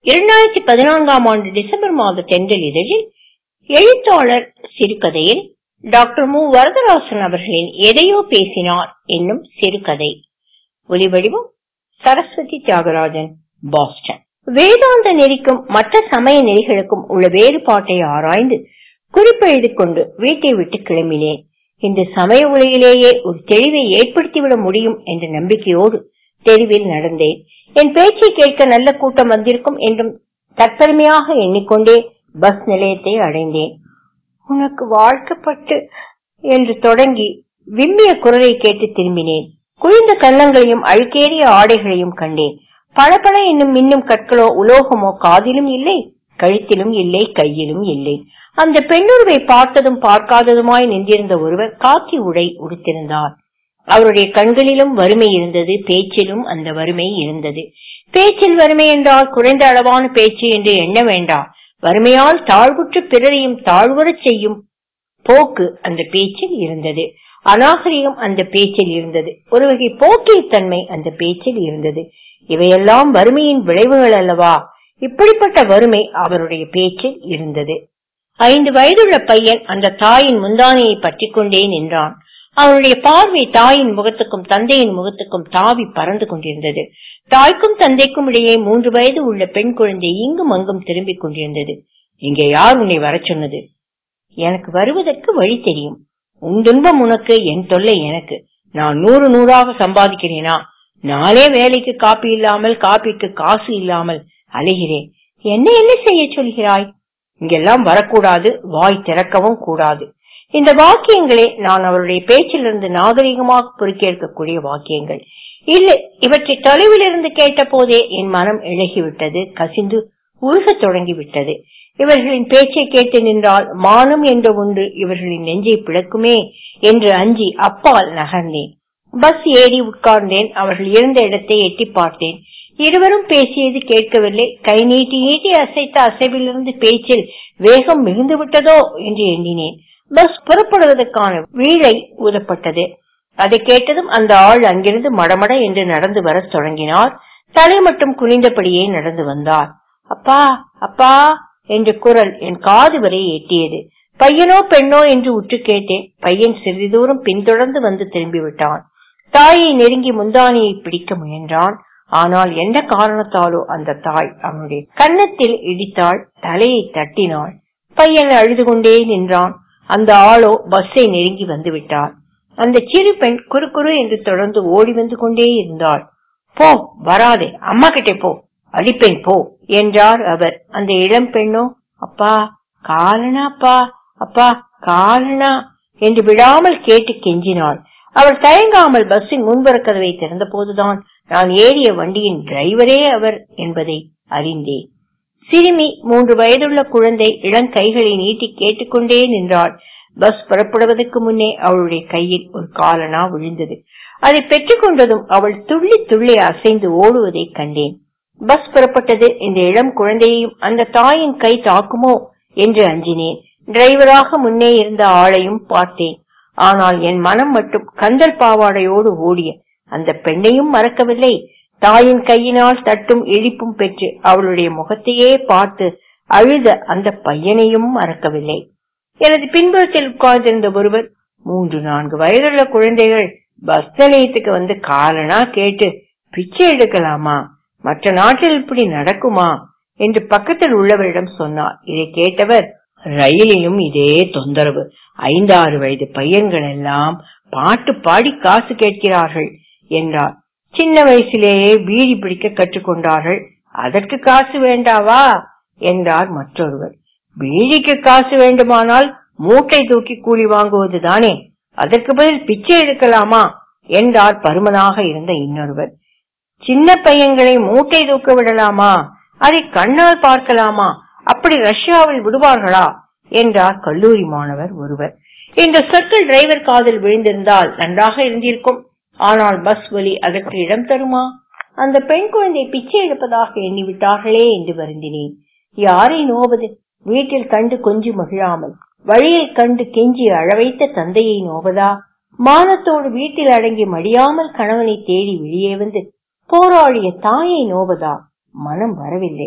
இரண்டாயிரத்தி பதினான்காம் ஆண்டு டிசம்பர் மாத தென்றல் இதழில் எழுத்தாளர் சிறுகதையில் டாக்டர் மு வரதராசன் அவர்களின் எதையோ பேசினார் என்னும் சிறுகதை ஒலிவடிவம் சரஸ்வதி தியாகராஜன் பாஸ்டன் வேதாந்த நெறிக்கும் மற்ற சமய நெறிகளுக்கும் உள்ள வேறுபாட்டை ஆராய்ந்து குறிப்பெழுதி கொண்டு வீட்டை விட்டு கிளம்பினேன் இந்த சமய உலகிலேயே ஒரு தெளிவை ஏற்படுத்திவிட முடியும் என்ற நம்பிக்கையோடு தெருவில் நடந்தேன் என் பேச்சை கேட்க நல்ல கூட்டம் வந்திருக்கும் என்றும் தற்பெருமையாக எண்ணிக்கொண்டே பஸ் நிலையத்தை அடைந்தேன் உனக்கு வாழ்க்கப்பட்டு என்று தொடங்கி விம்மிய குரலை கேட்டு திரும்பினேன் குளிர்ந்த கன்னங்களையும் அழுக்கேறிய ஆடைகளையும் கண்டேன் பளபள என்னும் மின்னும் கற்களோ உலோகமோ காதிலும் இல்லை கழுத்திலும் இல்லை கையிலும் இல்லை அந்த பெண்ணுருவை பார்த்ததும் பார்க்காததுமாய் நின்றிருந்த ஒருவர் காக்கி உடை உடுத்திருந்தார் அவருடைய கண்களிலும் வறுமை இருந்தது பேச்சிலும் அந்த வறுமை இருந்தது பேச்சில் வறுமை என்றால் குறைந்த அளவான பேச்சு என்று எண்ண வேண்டாம் வறுமையால் தாழ்வுற்று பிறரையும் தாழ்வுறச் செய்யும் போக்கு அந்த பேச்சில் இருந்தது அநாகரிகம் அந்த பேச்சில் இருந்தது ஒரு வகை போக்கியத்தன்மை அந்த பேச்சில் இருந்தது இவையெல்லாம் வறுமையின் விளைவுகள் அல்லவா இப்படிப்பட்ட வறுமை அவருடைய பேச்சில் இருந்தது ஐந்து வயதுள்ள பையன் அந்த தாயின் முந்தானையை பற்றி கொண்டே நின்றான் அவனுடைய பார்வை தாயின் முகத்துக்கும் தந்தையின் முகத்துக்கும் தாவி பறந்து கொண்டிருந்தது தாய்க்கும் தந்தைக்கும் இடையே மூன்று வயது உள்ள பெண் குழந்தை இங்கும் அங்கும் திரும்பிக் கொண்டிருந்தது இங்கே யார் உன்னை வர சொன்னது எனக்கு வருவதற்கு வழி தெரியும் உன் துன்பம் உனக்கு என் தொல்லை எனக்கு நான் நூறு நூறாக சம்பாதிக்கிறேனா நாளே வேலைக்கு காப்பி இல்லாமல் காப்பிக்கு காசு இல்லாமல் அலைகிறேன் என்ன என்ன செய்ய சொல்கிறாய் இங்கெல்லாம் வரக்கூடாது வாய் திறக்கவும் கூடாது இந்த வாக்கியங்களே நான் அவருடைய பேச்சிலிருந்து நாகரிகமாக பொறுக்கேற்கக்கூடிய வாக்கியங்கள் இல்லை இவற்றை தொலைவில் இருந்து கேட்ட போதே என் மனம் இழகிவிட்டது கசிந்து உருகத் தொடங்கிவிட்டது இவர்களின் பேச்சை கேட்டு நின்றால் மானம் என்ற ஒன்று இவர்களின் நெஞ்சை பிளக்குமே என்று அஞ்சி அப்பால் நகர்ந்தேன் பஸ் ஏறி உட்கார்ந்தேன் அவர்கள் இருந்த இடத்தை எட்டி பார்த்தேன் இருவரும் பேசியது கேட்கவில்லை கை நீட்டி நீட்டி அசைத்த அசைவிலிருந்து பேச்சில் வேகம் மிகுந்து விட்டதோ என்று எண்ணினேன் பஸ் புறப்படுவதற்கான வீழை ஊதப்பட்டது அதை கேட்டதும் அந்த ஆள் அங்கிருந்து மடமட என்று நடந்து வரத் தொடங்கினார் தலை மட்டும் குனிந்தபடியே நடந்து வந்தார் அப்பா அப்பா என்ற குரல் என் காது வரை எட்டியது பையனோ பெண்ணோ என்று உற்று கேட்டேன் பையன் சிறிது தூரம் பின்தொடர்ந்து வந்து திரும்பிவிட்டான் தாயை நெருங்கி முந்தானியை பிடிக்க முயன்றான் ஆனால் எந்த காரணத்தாலோ அந்த தாய் அவனுடைய கன்னத்தில் இடித்தாள் தலையை தட்டினாள் பையன் அழுது கொண்டே நின்றான் அந்த ஆளோ பஸ்ஸை நெருங்கி வந்து விட்டார் அந்த சிறு பெண் குறு குறு என்று தொடர்ந்து ஓடி வந்து கொண்டே இருந்தாள் போ வராதே அம்மா கிட்டே போ அடிப்பேன் போ என்றார் அவர் அந்த இளம் பெண்ணோ அப்பா காலனா அப்பா அப்பா காலனா என்று விடாமல் கேட்டு கெஞ்சினாள் அவர் தயங்காமல் பஸ்ஸின் முன்புற கதவை திறந்த போதுதான் நான் ஏறிய வண்டியின் டிரைவரே அவர் என்பதை அறிந்தேன் சிறுமி மூன்று வயதுள்ள குழந்தை இளங்கைகளை நீட்டி கேட்டுக்கொண்டே நின்றாள் பஸ் புறப்படுவதற்கு முன்னே அவளுடைய கையில் ஒரு காலனா விழுந்தது அதை பெற்றுக் கொண்டதும் அவள் துள்ளி துள்ளி அசைந்து ஓடுவதை கண்டேன் பஸ் புறப்பட்டது இந்த இளம் குழந்தையையும் அந்த தாயின் கை தாக்குமோ என்று அஞ்சினேன் டிரைவராக முன்னே இருந்த ஆளையும் பார்த்தேன் ஆனால் என் மனம் மட்டும் கந்தல் பாவாடையோடு ஓடிய அந்த பெண்ணையும் மறக்கவில்லை தாயின் கையினால் தட்டும் இழிப்பும் பெற்று அவளுடைய முகத்தையே பார்த்து அழுத அந்த பையனையும் மறக்கவில்லை எனது பின்புறத்தில் உட்கார்ந்திருந்த ஒருவர் மூன்று நான்கு வயதுள்ள குழந்தைகள் பஸ் நிலையத்துக்கு வந்து காலனா கேட்டு பிச்சை எடுக்கலாமா மற்ற நாட்டில் இப்படி நடக்குமா என்று பக்கத்தில் உள்ளவரிடம் சொன்னார் இதை கேட்டவர் ரயிலிலும் இதே தொந்தரவு ஐந்தாறு வயது பையன்கள் எல்லாம் பாட்டு பாடி காசு கேட்கிறார்கள் என்றார் சின்ன வயசிலேயே பீடி பிடிக்க கற்றுக்கொண்டார்கள் அதற்கு காசு வேண்டாவா என்றார் மற்றொருவர் பீடிக்கு காசு வேண்டுமானால் மூட்டை தூக்கி கூலி வாங்குவது தானே அதற்கு பதில் பிச்சை எடுக்கலாமா என்றார் பருமனாக இருந்த இன்னொருவர் சின்ன பையன்களை மூட்டை தூக்க விடலாமா அதை கண்ணால் பார்க்கலாமா அப்படி ரஷ்யாவில் விடுவார்களா என்றார் கல்லூரி மாணவர் ஒருவர் இந்த சொற்கள் டிரைவர் காதில் விழுந்திருந்தால் நன்றாக இருந்திருக்கும் ஆனால் பஸ் வழி அதற்கு இடம் தருமா அந்த பெண் குழந்தை பிச்சை எடுப்பதாக எண்ணிவிட்டார்களே என்று வருந்தினேன் யாரை நோவது வீட்டில் கண்டு கொஞ்சி மகிழாமல் வழியில் கண்டு கெஞ்சி அழவைத்த தந்தையை நோவதா மானத்தோடு வீட்டில் அடங்கி மடியாமல் கணவனை தேடி வெளியே வந்து போராடிய தாயை நோவதா மனம் வரவில்லை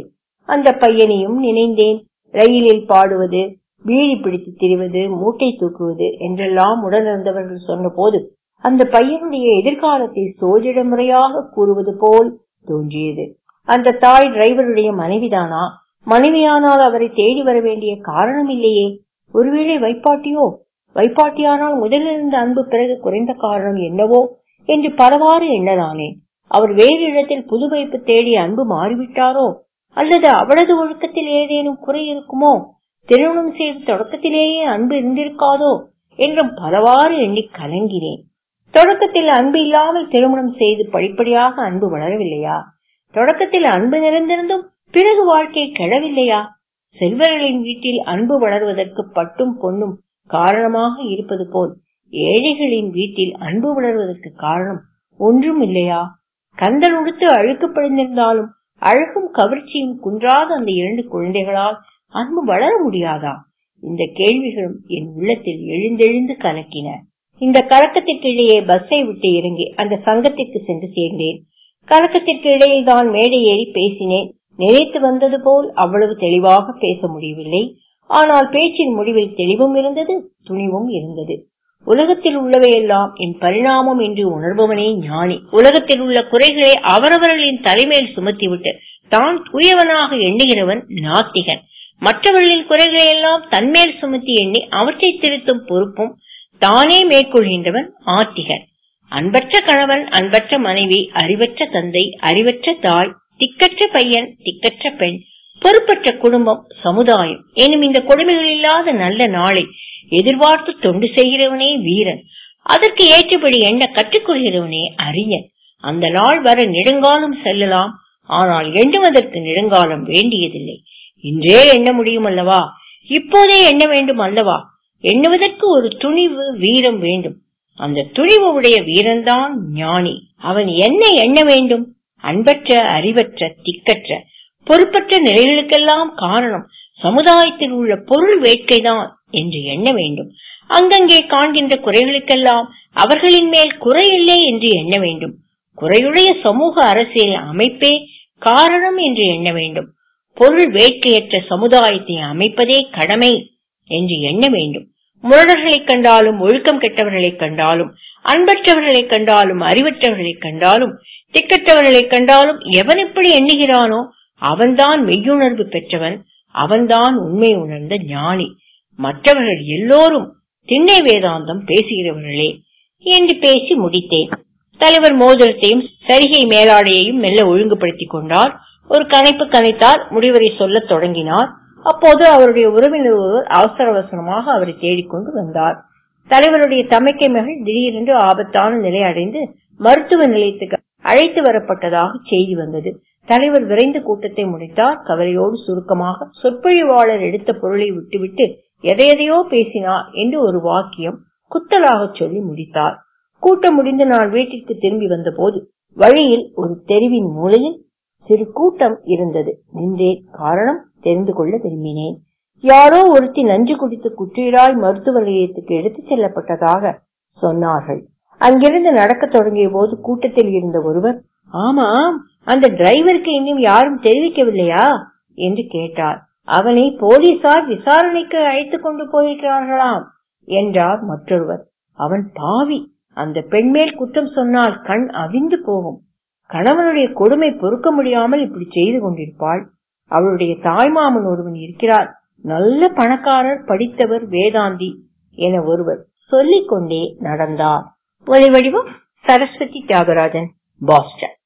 அந்த பையனையும் நினைந்தேன் ரயிலில் பாடுவது பீடி பிடித்து திரிவது மூட்டை தூக்குவது என்றெல்லாம் உடனிருந்தவர்கள் சொன்னபோது அந்த பையனுடைய எதிர்காலத்தை சோதிட முறையாக கூறுவது போல் தோன்றியது அந்த தாய் டிரைவருடைய மனைவிதானா மனைவியானால் அவரை தேடி வர வேண்டிய காரணம் இல்லையே ஒருவேளை வைப்பாட்டியோ வைப்பாட்டியானால் முதலிருந்த அன்பு பிறகு குறைந்த காரணம் என்னவோ என்று பலவாறு எண்ணலானேன் அவர் வேறு இடத்தில் புது வைப்பு தேடி அன்பு மாறிவிட்டாரோ அல்லது அவளது ஒழுக்கத்தில் ஏதேனும் குறை இருக்குமோ திருமணம் செய்த தொடக்கத்திலேயே அன்பு இருந்திருக்காதோ என்றும் பலவாறு எண்ணி கலங்கினேன் தொடக்கத்தில் அன்பு இல்லாமல் திருமணம் செய்து படிப்படியாக அன்பு வளரவில்லையா தொடக்கத்தில் அன்பு நிறைந்திருந்தும் பிறகு வாழ்க்கை கெடவில்லையா செல்வர்களின் வீட்டில் அன்பு வளர்வதற்கு பட்டும் பொன்னும் காரணமாக இருப்பது போல் ஏழைகளின் வீட்டில் அன்பு வளர்வதற்கு காரணம் ஒன்றும் இல்லையா கந்தல் உடுத்து அழுக்கு படிந்திருந்தாலும் அழகும் கவர்ச்சியும் குன்றாத அந்த இரண்டு குழந்தைகளால் அன்பு வளர முடியாதா இந்த கேள்விகளும் என் உள்ளத்தில் எழுந்தெழுந்து கலக்கின இந்த கலக்கத்திற்கு இடையே பஸ்ஸை விட்டு இறங்கி அந்த சங்கத்திற்கு சென்று சேர்ந்தேன் கலக்கத்திற்கு இடையே தான் மேடை ஏறி பேசினேன் நினைத்து வந்தது போல் அவ்வளவு தெளிவாக பேச முடியவில்லை ஆனால் பேச்சின் முடிவில் தெளிவும் இருந்தது துணிவும் இருந்தது உலகத்தில் உள்ளவையெல்லாம் என் பரிணாமம் என்று உணர்பவனே ஞானி உலகத்தில் உள்ள குறைகளை அவரவர்களின் தலைமையில் சுமத்திவிட்டு தான் தூயவனாக எண்ணுகிறவன் நாத்திகன் மற்றவர்களின் குறைகளை எல்லாம் தன்மேல் சுமத்தி எண்ணி அவற்றை திருத்தும் பொறுப்பும் தானே மேற்கொள்கின்றவன் ஆத்திகன் அன்பற்ற கணவன் அன்பற்ற மனைவி அறிவற்ற தந்தை அறிவற்ற தாய் திக்கற்ற பையன் திக்கற்ற பெண் பொறுப்பற்ற குடும்பம் சமுதாயம் எனும் இந்த கொடுமைகள் இல்லாத நல்ல நாளை எதிர்பார்த்து தொண்டு செய்கிறவனே வீரன் அதற்கு ஏற்றபடி எண்ண கற்றுக்கொள்கிறவனே அறிஞன் அந்த நாள் வர நெடுங்காலம் செல்லலாம் ஆனால் எண்ணுவதற்கு நெடுங்காலம் வேண்டியதில்லை இன்றே எண்ண முடியும் அல்லவா இப்போதே எண்ண வேண்டும் அல்லவா எண்ணுவதற்கு ஒரு துணிவு வீரம் வேண்டும் அந்த துணிவு உடைய வீரன்தான் ஞானி அவன் என்ன எண்ண வேண்டும் அன்பற்ற அறிவற்ற திக்கற்ற பொறுப்பற்ற நிலைகளுக்கெல்லாம் காரணம் சமுதாயத்தில் உள்ள பொருள் வேட்கைதான் என்று எண்ண வேண்டும் அங்கங்கே காண்கின்ற குறைகளுக்கெல்லாம் அவர்களின் மேல் குறையில்லை என்று எண்ண வேண்டும் குறையுடைய சமூக அரசியல் அமைப்பே காரணம் என்று எண்ண வேண்டும் பொருள் வேட்கையற்ற சமுதாயத்தை அமைப்பதே கடமை என்று எண்ண வேண்டும் முரடர்களை கண்டாலும் ஒழுக்கம் கெட்டவர்களை கண்டாலும் அன்பற்றவர்களை கண்டாலும் அறிவற்றவர்களை கண்டாலும் திக்கற்றவர்களை கண்டாலும் எவன் எப்படி எண்ணுகிறானோ அவன்தான் மெய்யுணர்வு பெற்றவன் அவன்தான் உண்மை உணர்ந்த ஞானி மற்றவர்கள் எல்லோரும் திண்ணை வேதாந்தம் பேசுகிறவர்களே என்று பேசி முடித்தேன் தலைவர் மோதிரத்தையும் சரிகை மேலாடையையும் மெல்ல ஒழுங்குபடுத்திக் கொண்டார் ஒரு கணைப்பு கணைத்தார் முடிவரை சொல்லத் தொடங்கினார் அப்போது அவருடைய உறவினர் ஒருவர் அவசர அவசரமாக அவரை தேடிக்கொண்டு வந்தார் தலைவருடைய தமைக்கை மகள் திடீரென்று ஆபத்தான நிலை அடைந்து மருத்துவ நிலையத்துக்கு அழைத்து வரப்பட்டதாக செய்தி வந்தது தலைவர் விரைந்து கூட்டத்தை முடித்தார் கவலையோடு சுருக்கமாக சொற்பொழிவாளர் எடுத்த பொருளை விட்டுவிட்டு எதையெதையோ பேசினார் என்று ஒரு வாக்கியம் குத்தலாக சொல்லி முடித்தார் கூட்டம் முடிந்து நான் வீட்டிற்கு திரும்பி வந்தபோது வழியில் ஒரு தெருவின் மூலையில் சிறு கூட்டம் இருந்தது நின்றேன் காரணம் தெரிந்து கொள்ள விரும்பினேன் யாரோ ஒருத்தி நஞ்சு குடித்து குற்றீராய் மருத்துவ நிலையத்துக்கு எடுத்துச் செல்லப்பட்டதாக சொன்னார்கள் அங்கிருந்து நடக்க தொடங்கிய போது கூட்டத்தில் இருந்த ஒருவர் ஆமாம் அந்த டிரைவருக்கு இன்னும் யாரும் தெரிவிக்கவில்லையா என்று கேட்டார் அவனை போலீசார் விசாரணைக்கு அழைத்துக் கொண்டு போயிருக்கிறார்களாம் என்றார் மற்றொருவர் அவன் பாவி அந்த பெண்மேல் குற்றம் சொன்னால் கண் அவிந்து போகும் கணவனுடைய கொடுமை பொறுக்க முடியாமல் இப்படி செய்து கொண்டிருப்பாள் அவளுடைய தாய்மாமன் ஒருவன் இருக்கிறார் நல்ல பணக்காரர் படித்தவர் வேதாந்தி என ஒருவர் சொல்லிக் கொண்டே நடந்தார் ஒலி வடிவம் சரஸ்வதி தியாகராஜன் பாஸ்டன்